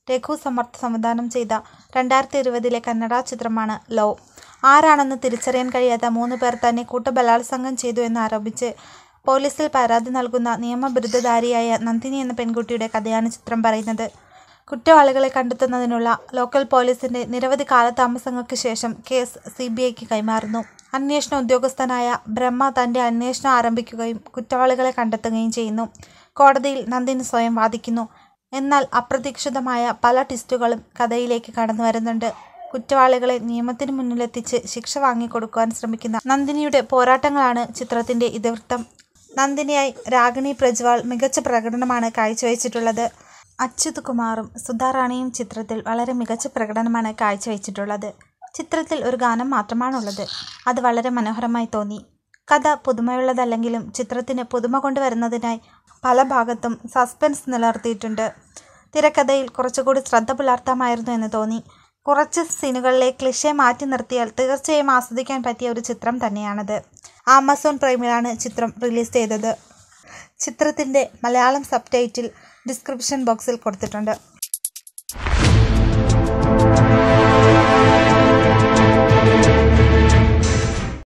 രഘു സമർത്ഥ് സംവിധാനം ചെയ്ത രണ്ടായിരത്തി ഇരുപതിലെ കന്നഡ ചിത്രമാണ് ലവ്. ആരാണെന്ന് തിരിച്ചറിയാൻ കഴിയാത്ത മൂന്ന് പേർ തന്നെ കൂട്ടബലാത്സംഗം ചെയ്തു എന്നാരോപിച്ച് പോലീസിൽ പരാതി നൽകുന്ന നിയമബിരുദധാരിയായ നന്ദിനി എന്ന പെൺകുട്ടിയുടെ കഥയാണ് ചിത്രം പറയുന്നത്. കുറ്റവാളികളെ കണ്ടെത്തുന്നതിനുള്ള ലോക്കൽ പോലീസിന്റെ നിരവധി കാലതാമസങ്ങൾക്ക് ശേഷം കേസ് സിബിഐക്ക് കൈമാറുന്നു. അന്വേഷണ ഉദ്യോഗസ്ഥനായ ബ്രഹ്മ തന്റെ അന്വേഷണം ആരംഭിക്കുകയും കുറ്റവാളികളെ കണ്ടെത്തുകയും ചെയ്യുന്നു. കോടതിയിൽ നന്ദിനി സ്വയം വാദിക്കുന്നു. എന്നാൽ അപ്രതീക്ഷിതമായ പല ട്വിസ്റ്റുകളും കഥയിലേക്ക് കടന്നുവരുന്നുണ്ട്. കുറ്റവാളികളെ നിയമത്തിന് മുന്നിലെത്തിച്ച് ശിക്ഷ വാങ്ങിക്കൊടുക്കുവാൻ ശ്രമിക്കുന്ന നന്ദിനിയുടെ പോരാട്ടങ്ങളാണ് ചിത്രത്തിന്റെ ഇതിവൃത്തം. നന്ദിനിയായി രാഗിണി പ്രജ്വാൾ മികച്ച പ്രകടനമാണ് കാഴ്ചവെച്ചിട്ടുള്ളത്. അച്യുത് കുമാറും സുധാ റാണിയും ചിത്രത്തിൽ വളരെ മികച്ച പ്രകടനമാണ് കാഴ്ചവെച്ചിട്ടുള്ളത്. ചിത്രത്തിൽ ഒരു ഗാനം മാത്രമാണുള്ളത്. അത് വളരെ മനോഹരമായി തോന്നി. കഥ പുതുമയുള്ളതല്ലെങ്കിലും ചിത്രത്തിന് പുതുമ കൊണ്ടുവരുന്നതിനായി പല ഭാഗത്തും സസ്പെൻസ് നിലനിർത്തിയിട്ടുണ്ട്. തിരക്കഥയിൽ കുറച്ചുകൂടി ശ്രദ്ധ പുലർത്താമായിരുന്നു എന്ന് തോന്നി. കുറച്ച് സീനുകളിലെ ക്ലിഷേ മാറ്റി നിർത്തിയാൽ തീർച്ചയായും ആസ്വദിക്കാൻ പറ്റിയ ഒരു ചിത്രം തന്നെയാണത്. ആമസോൺ പ്രൈമിലാണ് ചിത്രം റിലീസ് ചെയ്തത്. ചിത്രത്തിന്റെ മലയാളം സബ്ടൈറ്റിൽ ഡിസ്ക്രിപ്ഷൻ ബോക്സിൽ കൊടുത്തിട്ടുണ്ട്.